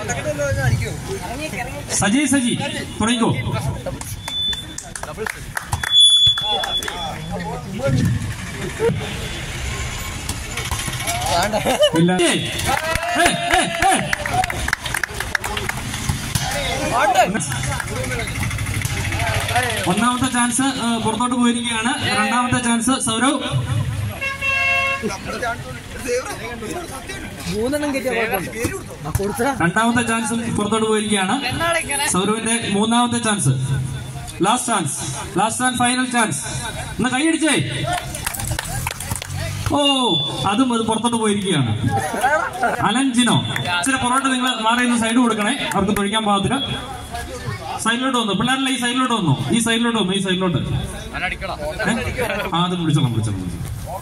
സജി സജി തുടങ്ങിക്കോ ഇല്ല ഏയ്, ഏയ്, ഏയ്, ഏയ്. ഒന്നാമത്തെ ചാൻസ് ഏഹ്, പുറത്തോട്ട് പോയിരിക്കുകയാണ് രണ്ടാമത്തെ ചാൻസ് സൗരവ് മൂന്നെണ്ണം കയറ്റിയാൽ കുഴപ്പമുണ്ട് കൊടുത്ത രണ്ടാമത്തെ ചാൻസും പുറത്തോട്ട് പോയിരിക്കുകയാണ് സൗരവിന്റെ മൂന്നാമത്തെ chance last chance last and final chance ഒന്ന് കൈയടിച്ചേ ഓ അതും അത് പുറത്തോട്ട് പോയിരിക്കുകയാണ് അലഞ്ചിനോ ഇച്ചിരി പുറത്തോട്ട് നിങ്ങൾ മാറി നിന്ന് സൈഡ് കൊടുക്കണേ അവർക്ക് തൊഴിക്കാൻ പാകത്തിന് സൈഡിലോട്ട് വന്നു പിള്ളേരല്ല ഈ സൈഡിലോട്ട് വന്നു ഈ സൈഡിലോട്ട് വന്നു ഈ സൈഡിലോട്ട് ഏ? ആ അത് പിടിച്ചോളാം പിടിച്ചോളാം പിടിച്ചോളാം.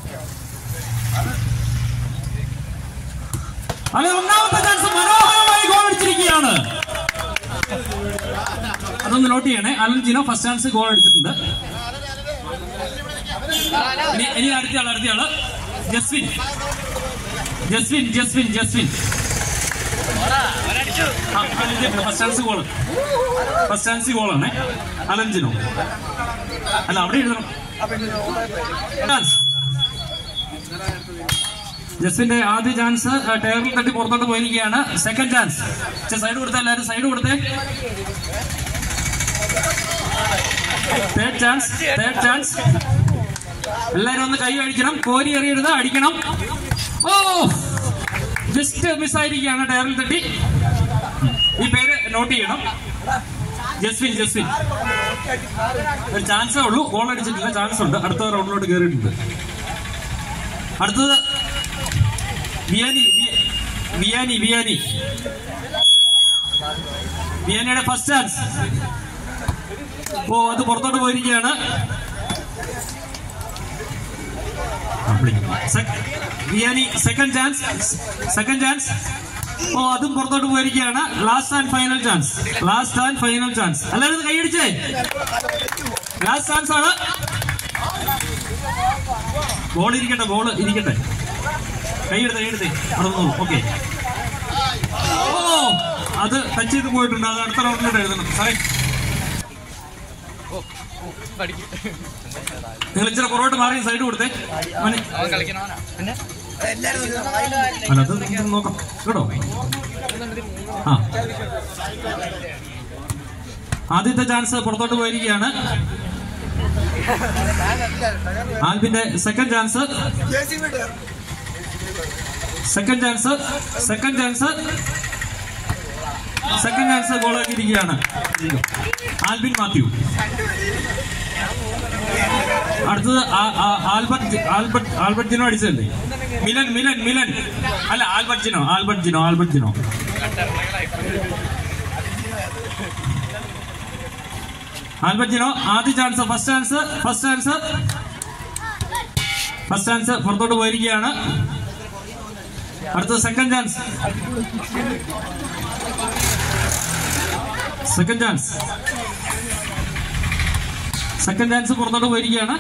അതെ ഒന്നാമത്തെ ചാൻസ് മനോഹരമായി ഗോൾ അടിച്ചിരിക്കുകയാണ് അതൊന്ന് നോട്ട് ചെയ്യണേ അലഞ്ചിനോ ഫസ്റ്റ് ചാൻസ് ഗോൾ അടിച്ചിട്ടുണ്ട് ഇനി ഇനി അടുത്ത ആള് അടുത്ത ആള് Jaswin Jaswin Jaswin Jaswin first chance goal first chance ഗോളാണ് അലഞ്ചിനോ അല്ല അവിടെ എഴുതണം ചാൻസ് ജസ്വിന്റെ ആദ്യ ചാൻസ് ടയറിൽ തട്ടി പുറത്തോട്ട് പോയിരിക്കുകയാണ് സെക്കൻഡ് ചാൻസ് സൈഡ് കൊടുത്തേ എല്ലാവരും സൈഡ് കൊടുത്തേ തേർഡ് ചാൻസ് തേർഡ് ചാൻസ് എല്ലാവരും ഒന്ന് കൈ അടിക്കണം കോരി എറിയരുത് അടിക്കണം ഓ ജസ്റ്റ് മിസ്സായിരിക്കുകയാണ് ടയറിൽ തട്ടി ഈ പേര് നോട്ട് ചെയ്യണം ജസ്വിൻ ജസ്വിൻ ഒരു ചാൻസേ ഉള്ളൂ ഗോൾ അടിച്ചിട്ടില്ല ചാൻസ് ഉണ്ട് അടുത്ത റൗണ്ടിലോട്ട് കയറിയിട്ടുണ്ട് അടുത്തത് വിയാനി വി- വിയാനി വിയാനി വിയാനിയുടെ ഫസ്റ്റ് ചാൻസ് ഓ അത് പുറത്തോട്ട് പോയിരിക്കുകയാണ് സെ- Viani second chance second chance ഓ അതും പുറത്തോട്ട് പോയിരിക്കുകയാണ് last and final chance last and final chance എല്ലാവരും കൈയടിച്ചേ ലാസ്റ്റ് ചാൻസ് ആണ് ബോൾ ഇരിക്കട്ടെ ബോൾ ഇരിക്കട്ടെ കൈയെടുത്ത് കൈയെടുത്ത് അതൊന്നു ഓക്കെ ഓ അത് ടച്ച് ചെയ്ത് പോയിട്ടുണ്ട് അത് അടുത്ത റൗണ്ടിലോട്ട് എഴുതണം സാറേ നിങ്ങൾ ഇച്ചിരി പുറകോട്ട് മാറി സൈഡ് കൊടുത്തേ മോനെ. അല്ല അത് നമുക്ക് നോക്കാം കേട്ടോ ആ ആദ്യത്തെ ചാൻസ് പുറത്തോട്ട് പോയിരിക്കുകയാണ് ആൽബിന്റെ second chance second chance second chance second chance ഗോളാക്കിയിരിക്കുകയാണ് ആൽബിൻ മാത്യു അടുത്തത് ആ- ആ- ആൽബർട്ട് ആൽബർട്ട് ആൽബർട്ട് ജിനോ അടിച്ചതല്ലേ മിലൻ മിലൻ മിലൻ അല്ല ആൽബർട്ട് ജിനോ ആൽബർട്ട് ജിനോ ആൽബർട്ട് ജിനോ ആൽബർട്ട് ജിനോ ആദ്യ chance first chance first chance first chance പുറത്തോട്ട് പോയിരിക്കുകയാണ് അടുത്തത് second chance second chance second chance പുറത്തോട്ട് പോയിരിക്കുകയാണ്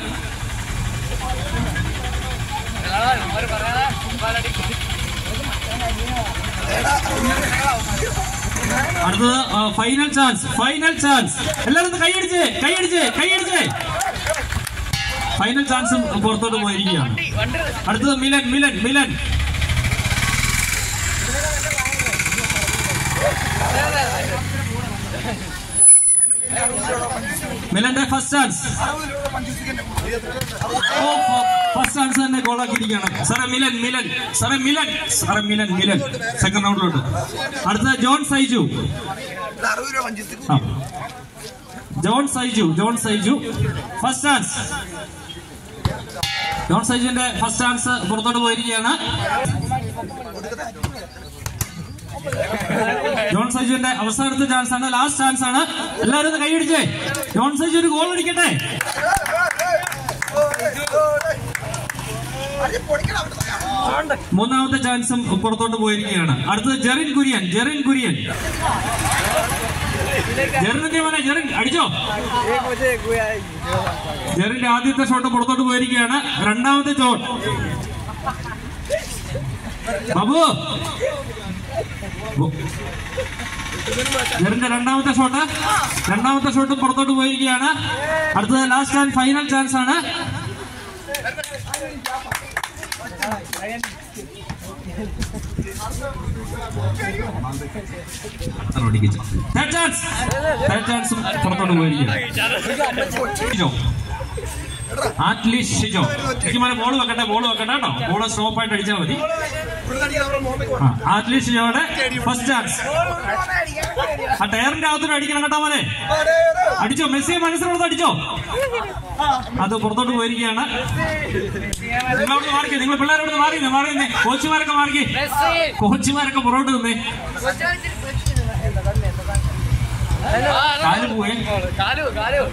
അടുത്തത് ഫൈനൽ ചാൻസ് ഫൈനൽ ചാൻസ് എല്ലാവരും ഒന്ന് കൈയടിച്ചേ കൈയടിച്ചേ കൈയടിച്ചേ ഫൈനൽ ചാൻസും പുറത്തോട്ട് പോയിരിക്കുകയാണ് അടുത്തത് മിലൻ മിലൻ മിലൻ മിലന്റെ ഫസ്റ്റ് ചാൻസ് ഓ ഫസ്റ്റ് ചാൻസ് തന്നെ ഗോളാക്കിയിരിക്കുകയാണ് സാറേ മിലൻ മിലൻ സാറേ മിലൻ സാറേ മിലൻ മിലൻ സെക്കൻഡ് റൗണ്ടിലോട്ട് അടുത്തത് ജോൺ സൈജു ആ. ജോൺ സൈജു ജോൺ സൈജു ഫസ്റ്റ് ചാൻസ് ജോൺ സൈജുവിന്റെ ഫസ്റ്റ് ചാൻസ് പുറത്തോട്ട് പോയിരിക്കുകയാണ് ജോൺ സൈജുവിന്റെ അവസാനത്തെ ചാൻസ് ആണ് ലാസ്റ്റ് ചാൻസ് ആണ് എല്ലാവരും ഒന്ന് കൈയടിച്ചേ ജോൺ സൈജു ഒരു ഗോൾ അടിക്കട്ടെ മൂന്നാമത്തെ ചാൻസും പുറത്തോട്ട് പോയിരിക്കുകയാണ് അടുത്തത് ജെറിൻ കുര്യൻ ജെറിൻ കുര്യൻ ജെറിന്റെ മോനെ ജെറിൻ അടിച്ചോ ജെറിന്റെ ആദ്യത്തെ ഷോട്ട് പുറത്തോട്ട് പോയിരിക്കുകയാണ് രണ്ടാമത്തെ ഷോട്ട് ബാബു ജെറിന്റെ രണ്ടാമത്തെ ഷോട്ട് രണ്ടാമത്തെ ഷോട്ടും പുറത്തോട്ട് പോയിരിക്കുകയാണ് അടുത്തത് ലാസ്റ്റ് ആൻഡ് ഫൈനൽ ചാൻസ് ആണ് തേർഡ് ചാൻസ് തേർഡ് ചാൻസും പുറത്തോട്ട് പോയിരിക്കുകയാണ് ആറ്റ്ലി ഷിജോ എനിക്ക് ബോൾ വെക്കട്ടെ ബോൾ വെക്കട്ടെ കേട്ടോ ബോൾ സ്റ്റോപ്പ് ആയിട്ട് അടിച്ചാൽ മതി ആ, ആറ്റ്ലി ഷിജോയുടെ ഫസ്റ്റ് ചാൻസ് ആ ടയറിന്റെ അകത്തോട്ട് അടിക്കണം കേട്ടോ മോനെ അടിച്ചോ മെസ്സിയെ മനസ്സിലോട്ട് അടിച്ചോ അത് പുറത്തോട്ട് പോയിരിക്കുകയാണ് നിങ്ങളോട് മാറിക്കേ നിങ്ങൾ പിള്ളേരോട് മാറി മാറിയെന്നേ കോച്ചുമാരൊക്കെ മാറിക്കേ കോച്ചുമാരൊക്കെ പുറകോട്ട് നിന്നേ കാല് പോയേ കാലു കാലു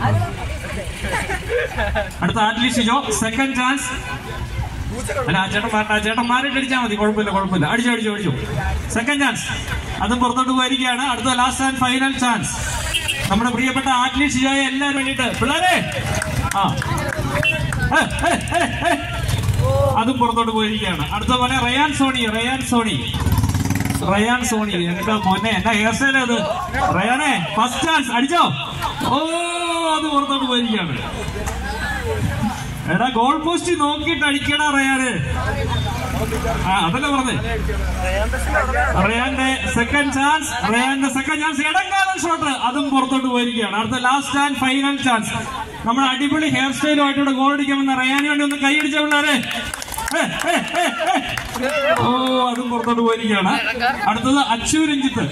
അടുത്ത ആറ്റ്ലി ഷിജോ സെക്കൻഡ് ചാൻസ് അല്ല ആ ചേട്ടൻ മാറട്ടെ ആ ചേട്ടൻ മാറിയിട്ട് അടിച്ചാൽ മതി കുഴപ്പമില്ല കുഴപ്പമില്ല അടിച്ചു അടിച്ചു അടിച്ചു സെക്കൻഡ് ചാൻസ് അതും പുറത്തോട്ട് പോയിരിക്കുകയാണ് അടുത്ത ലാസ്റ്റ് ആൻഡ് ഫൈനൽ ചാൻസ് നമ്മുടെ പ്രിയപ്പെട്ട ആറ്റ്ലി ഷിജോയെ എല്ലാവരും വേണ്ടിയിട്ട് പിള്ളേരെ ആ ഏ, ഏ, ഏ, ഏ. അതും പുറത്തോട്ട് പോയിരിക്കുകയാണ് അടുത്ത പോലെ റയാൻ സോണി റയാൻ സോണി റയാൻ സോണി എന്താ മോനെ എന്നാ ഹെയർ സ്റ്റൈൽ അത് റയാനെ ഫസ്റ്റ് ചാൻസ് അടിച്ചോ ഓ അത് പുറത്തോട്ട് പോയിരിക്കുകയാണ് എടാ ഗോൾ പോസ്റ്റ് നോക്കിയിട്ട് അടിക്കടാ റയാന് ആ അതല്ലേ പറഞ്ഞേ റയാന്റെ സെക്കൻഡ് ചാൻസ് റയാന്റെ സെക്കൻഡ് ചാൻസ് ഇടങ്കാലം ഷോട്ട് അതും പുറത്തോട്ട് പോയിരിക്കുകയാണ് അടുത്ത ലാസ്റ്റ് ആൻഡ് ഫൈനൽ ചാൻസ് നമ്മുടെ അടിപൊളി ഹെയർ സ്റ്റൈലുമായിട്ട് ഇവിടെ ഗോൾ അടിക്കാമെന്ന റയാന് വേണ്ടി ഒന്ന് കൈയടിച്ച പിള്ളേരെ ഏ, ഏ, ഏ, ഏ. ഓ അതും പുറത്തോട്ട് പോയിരിക്കുകയാണ് അടുത്തത് അച്ചു രഞ്ജിത്ത്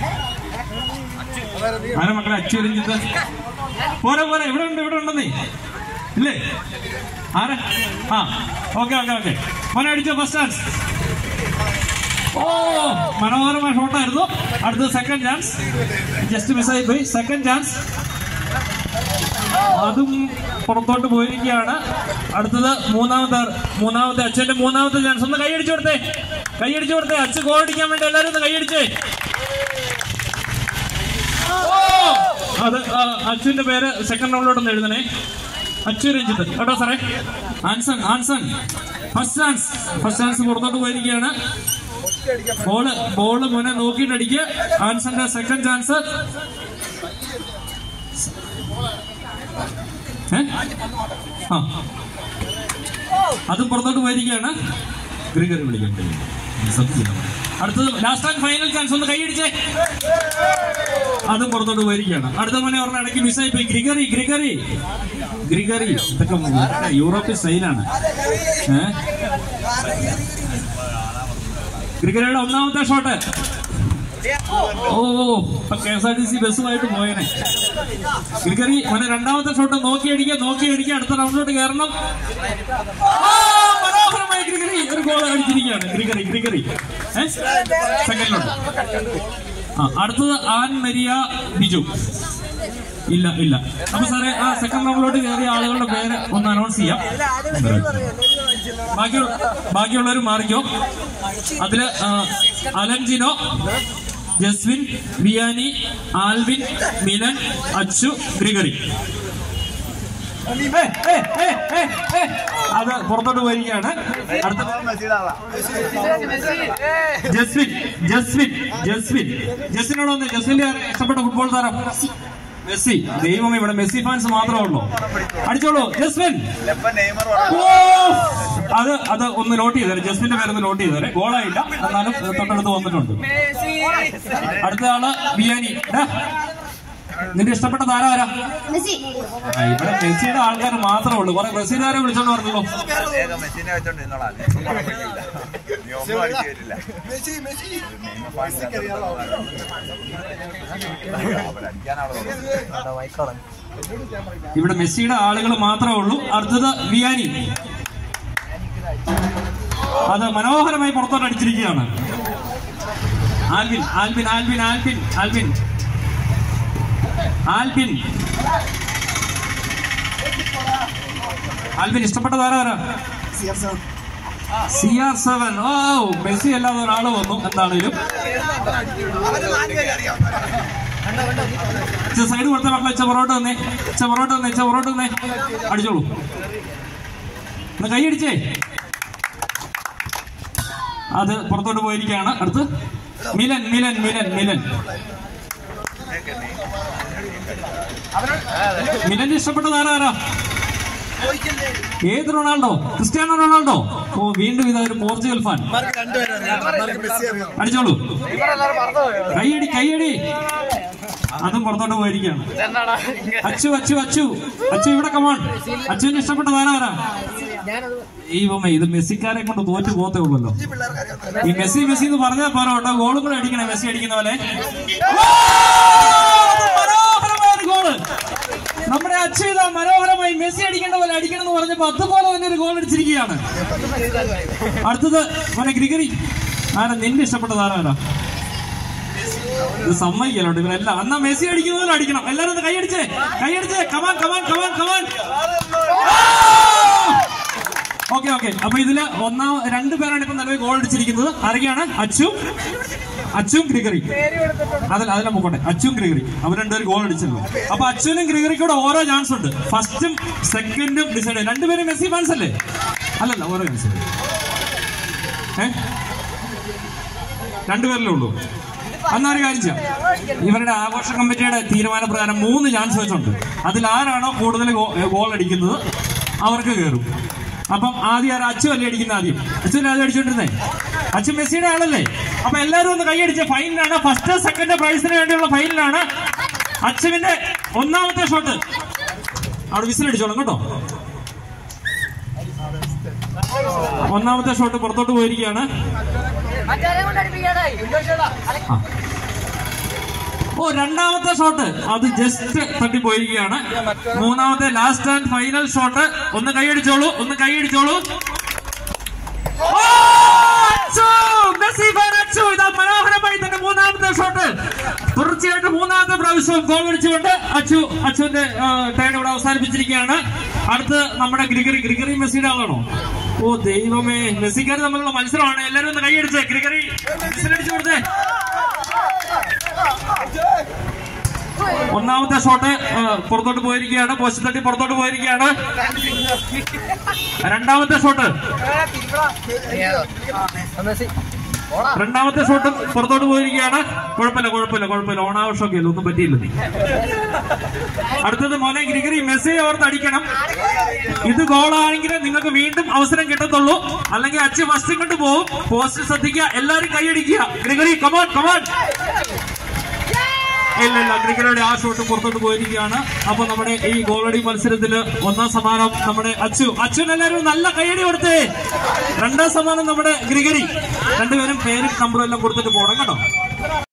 ആരാ മക്കളെ അച്ചു രഞ്ജിത്ത് പോരെ പോരെ ഇവിടെ ഉണ്ട് ഇവിടെ ഉണ്ടെന്നേ ഇല്ലേ ആരാ ആ ഓക്കെ ഓക്കെ ഓക്കെ മോനെ അടിച്ചോ ഫസ്റ്റ് ചാൻസ് ഓ മനോഹരമായ ഷോട്ടായിരുന്നു അടുത്ത സെക്കൻഡ് ചാൻസ് ജസ്റ്റ് മിസ്സായി പോയി സെക്കൻഡ് ചാൻസ് അതും പുറത്തോട്ട് പോയിരിക്കുകയാണ് അടുത്തത് മൂന്നാമത്തെ മൂന്നാമത്തെ അച്ഛന്റെ മൂന്നാമത്തെ ചാൻസ് ഒന്ന് കൈയടിച്ചു കൊടുത്തേ കൈയടിച്ചു കൊടുത്തേ അച്ഛൻ ഗോൾ അടിക്കാൻ വേണ്ടി എല്ലാവരും ഒന്ന് കൈയടിച്ചേ ഓ! അത് ആ, അച്ഛന്റെ പേര് സെക്കൻഡ് റൗണ്ടിലോട്ടൊന്ന് എഴുതണേ അച്ചു രഞ്ജിത്ത് കേട്ടോ സാറേ Anson Anson first chance first chance പുറത്തോട്ട് പോയിരിക്കുകയാണ് ബോള് ബോള് മുനെ നോക്കിയിട്ട് അടിക്കുക ആൻസന്റെ സെക്കൻഡ് ചാൻസ് ഏ? ആ അതും പുറത്തോട്ട് പോയിരിക്കുകയാണ് ഗ്രിഗറി വിളിക്കാൻ കഴിയും സത്യം അടുത്തത് ലാസ്റ്റ് ആൻഡ് ഫൈനൽ ചാൻസ് ഒന്ന് കൈയടിച്ചേ അതും പുറത്തോട്ട് പോയിരിക്കുകയാണ് അടുത്ത മോനെ പറഞ്ഞ ഇടയ്ക്ക് മിസ്സായി പോയി ഗ്രിഗറി ഗ്രിഗറി ഗ്രിഗറി ഇതൊക്കെ മറ്റേ യൂറോപ്യൻ സ്റ്റൈലാണ് ഏ ഗ്രിഗറിയുടെ ഒന്നാമത്തെ ഷോട്ട് ഓ ഇപ്പൊ K S R T C ബസ്സുമായിട്ട് പോയനെ ഗ്രിഗറി മോനെ രണ്ടാമത്തെ ഷോട്ട് നോക്കി അടിക്കുക നോക്കി അടിക്കുക അടുത്ത റൗണ്ടിലോട്ട് കയറണം ആ, മനോഹരമായ ഗ്രിഗറി ഒരു ഗോൾ അടിച്ചിരിക്കുകയാണ് ഗ്രിഗറി ഗ്രിഗറി സെക്കൻഡിലോട്ട് ആ അടുത്തത് ആൻ മരിയ ബിജു ഇല്ല ഇല്ല അപ്പൊ സാറേ ആ സെക്കൻഡ് റൗണ്ടിലോട്ട് കയറിയ ആളുകളുടെ പേര് ഒന്ന് അനൗൺസ് ചെയ്യാം ബാക്കി ബാക്കിയുള്ളവർ മാറിക്കോ അതില് ആ, അലൻജിനോ Jaswin Vianney Alvin Milan Achu Gregory ഏ, ഏ, ഏ, ഏ, ഏ. അത് പുറത്തോട്ട് പോയിരിക്കുകയാണ് അടുത്ത ജസ്വിൻ ജസ്വിൻ ജസ്വിൻ ജസ്വിനോട് വന്ന് ജസ്വിന്റെ ഇഷ്ടപ്പെട്ട ഫുട്ബോൾ താരം മെസ്സി ദൈവം ഇവിടെ മെസ്സി ഫാൻസ് മാത്രമേ ഉള്ളൂ അടിച്ചോളൂ ജസ്വിൻ ഓ! അത് അത് ഒന്ന് നോട്ട് ചെയ്തേരെ ജസ്വിന്റെ പേരൊന്ന് നോട്ട് ചെയ്തേരെ ഗോളായില്ല എന്നാലും ഏ, തൊട്ടടുത്ത് വന്നിട്ടുണ്ട് അടുത്ത ആള് ബിയാനി ഡാ, നിന്റെ ഇഷ്ടപ്പെട്ട താരം ആരാ മെസ്സി ആ, ഇവിടെ മെസ്സിയുടെ ആൾക്കാർ മാത്രമേ ഉള്ളൂ കുറെ ബ്രസീലുകാരെ വിളിച്ചോണ്ട് പറഞ്ഞല്ലോ മെസ്സിനെ വെച്ചോണ്ട് നിന്നോളാം നീ ഒന്നും അടിച്ചു തരില്ല അവരടിക്കാനാണോ ഇവിടെ മെസ്സിയുടെ ആളുകൾ മാത്രമേ ഉള്ളൂ അടുത്തത് വിയാനി അത് മനോഹരമായി പുറത്തോട്ട് അടിച്ചിരിക്കുകയാണ് Alvin Alvin Alvin Alvin Alvin Alvin Alvin ഇഷ്ടപ്പെട്ട താരം സി ആർ സെവൻ ഓ മെസ്സി അല്ലാതെ ഒരാൾ വന്നു എന്താണേലും സൈഡ് കൊടുത്ത മക്കളെ ചെവറോട്ട് വന്നേ ചെവറോട്ട് വന്നേ ചെവറോട്ട് വന്നേ അടിച്ചോളൂ ഒന്ന് കൈയടിച്ചേ അത് പുറത്തോട്ട് പോയിരിക്കുകയാണ് അടുത്ത് മിലൻ മിലൻ മിലൻ മിലൻ മിലന്റെ ഇഷ്ടപ്പെട്ടത് ആരാ ആരാ ഏത് റൊണാൾഡോ ക്രിസ്ത്യാനോ റൊണാൾഡോ ഓ വീണ്ടും ഇതാ ഒരു പോർച്ചുഗൽ ഫാൻ അടിച്ചോളൂ കൈയടി കൈയടി അതും പുറത്തോട്ട് പോയിരിക്കുകയാണ് അച്ചു അച്ചു അച്ചു അച്ചു ഇവിടെ കമാൺ അച്ചുവിന് ഇഷ്ടപ്പെട്ടത് ആരാ ആരാ ദൈവമേ ഇത് മെസ്സിക്കാരെ കൊണ്ട് തോറ്റു പോത്തേ ഉള്ളല്ലോ ഈ മെസ്സി മെസ്സി എന്ന് പറഞ്ഞാൽ പോരാ കേട്ടോ ഗോളും കൂടെ അടിക്കണേ മെസ്സി അടിക്കുന്ന പോലെ ഓ! അത് മനോഹരമായ ഒരു ഗോള് നമ്മുടെ അച്ചു ഇതാ മനോഹരമായി മെസ്സി അടിക്കേണ്ട പോലെ അടിക്കണം എന്ന് പറഞ്ഞപ്പോ അതുപോലെ തന്നെ ഒരു ഗോൾ അടിച്ചിരിക്കുകയാണ് അടുത്തത് മോനെ ഗ്രിഗറി ആരാ നിന്റെ ഇഷ്ടപ്പെട്ടത് ആരാ ഇത് സമ്മതിക്കലോട്ട് ഇവരെല്ലാം എന്നാ മെസ്സി അടിക്കുന്ന പോലെ അടിക്കണം എല്ലാരും ഒന്ന് കൈയടിച്ചേ കൈയടിച്ചേ come on come on come on come on okay okay അപ്പൊ ഇതില് ഒന്നാം രണ്ടു പേരാണ് ഇപ്പൊ നിലവിൽ ഗോൾ അടിച്ചിരിക്കുന്നത് ആരൊക്കെയാണ് അച്ചു അച്ചും ഗ്രിഗറി അതിൽ അതിലെ മുക്കോട്ടെ അച്ചും ഗ്രിഗറി അവർ രണ്ടുപേരും ഗോൾ അടിച്ചല്ലോ അപ്പൊ അച്ചുവിനും ഗ്രിഗറിക്കൂടെ ഓരോ ചാൻസ് ഉണ്ട് ഫസ്റ്റും സെക്കൻഡും ഡിസൈഡ് ചെയ്യും രണ്ടുപേരും മെസ്സി ഫാൻസ് അല്ലേ അല്ലല്ല ഓരോ ചാൻസ് ഏ രണ്ടുപേരല്ലേ ഉള്ളൂ അന്നൊരു കാര്യം ചെയ്യാം ഇവരുടെ ആഘോഷ കമ്മിറ്റിയുടെ തീരുമാനപ്രകാരം മൂന്ന് ചാൻസ് വെച്ചുണ്ട് അതിൽ ആരാണോ കൂടുതൽ ഗോൾ അടിക്കുന്നത് അവർക്ക് കയറും അപ്പം ആദ്യം ആരാ അച്ചു അല്ലേ അടിക്കുന്ന ആദ്യം അച്ഛൻ ആദ്യം അടിച്ചോണ്ടിരുന്നേ അച്ഛൻ മെസ്സിയുടെ ആളല്ലേ അപ്പൊ എല്ലാവരും ഒന്ന് കൈയടിച്ച ഫൈനലാണ് ഫസ്റ്റ് സെക്കൻഡ് പ്രൈസിന് വേണ്ടിയുള്ള ഫൈനലാണ് അച്ഛന്റെ ഒന്നാമത്തെ ഷോട്ട് അവിടെ വിസിൽ അടിച്ചോളാം കേട്ടോ ഒന്നാമത്തെ ഷോട്ട് പുറത്തോട്ട് പോയിരിക്കുകയാണ് മറ്റേ കൊണ്ട് അടിപ്പിക്കാടേ ആ. ഓ രണ്ടാമത്തെ ഷോട്ട് അത് ജസ്റ്റ് തട്ടിപ്പോയിരിക്കുകയാണ് മൂന്നാമത്തെ ലാസ്റ്റ് ആൻഡ് ഫൈനൽ ഷോട്ട് ഒന്ന് കൈയടിച്ചോളൂ ഒന്ന് കൈയടിച്ചോളൂ ഓ, അച്ചു! Messi fan Achu! ഇതാ മനോഹരമായി തന്നെ മൂന്നാമത്തെ ഷോട്ട് തുടർച്ചയായിട്ട് മൂന്നാമത്തെ പ്രാവശ്യം ഗോൾ അടിച്ചുകൊണ്ട് അച്ചു അച്ചുവിന്റെ ടേൺ ഇവിടെ അവസാനിപ്പിച്ചിരിക്കുകയാണ് അടുത്ത് നമ്മുടെ ഗ്രിഗറി ഗ്രിഗറി മെസ്സിയുടെ ആളാണോ ഓ ദൈവമേ മെസ്സിക്കാർ തമ്മിലുള്ള മത്സരമാണ് എല്ലാവരും ഒന്ന് കൈയടിച്ചേ ഗ്രിഗറി വിസിലടിച്ചു കൊടുത്തേ ഒന്നാമത്തെ ഷോട്ട് ആ, പുറത്തോട്ട് പോയിരിക്കുകയാണ് പോസ്റ്റ് തട്ടി പുറത്തോട്ട് പോയിരിക്കുകയാണ് രണ്ടാമത്തെ ഷോട്ട് രണ്ടാമത്തെ ഷോട്ടും പുറത്തോട്ട് പോയിരിക്കുകയാണ് കുഴപ്പമില്ല കുഴപ്പമില്ല കുഴപ്പമില്ല ഓണാഘോഷമൊക്കെ അല്ല ഒന്നും പറ്റിയില്ല നീ അടുത്തത് മോനെ ഗ്രിഗറി മെസ്സേജ് ഓർത്ത് അടിക്കണം ഇത് ഗോളാണെങ്കിൽ നിങ്ങൾക്ക് വീണ്ടും അവസരം കിട്ടത്തുള്ളൂ അല്ലെങ്കിൽ അച്ഛൻ ഫസ്റ്റ് കൊണ്ട് പോകും പോസ്റ്റ് ശ്രദ്ധിക്കുക എല്ലാവരും കൈയടിക്കുക ഗ്രിഗറി കമാൻ കമാൻ ഇല്ല ഇല്ല ക്രിക്കറ്റുടെ ആ ഷോട്ട് പുറത്തോട്ട് പോയിരിക്കുകയാണ് അപ്പൊ നമ്മുടെ ഈ ഗോളടി മത്സരത്തില് ഒന്നാം സമ്മാനം നമ്മുടെ അച്ചു അച്ഛൻ എല്ലാവരും നല്ല കൈയടി കൊടുത്തേ രണ്ടാം സമ്മാനം നമ്മുടെ ഗ്രിഗരി രണ്ടുപേരും പേരും നമ്പറും എല്ലാം കൊടുത്തിട്ട് പോകണം കേട്ടോ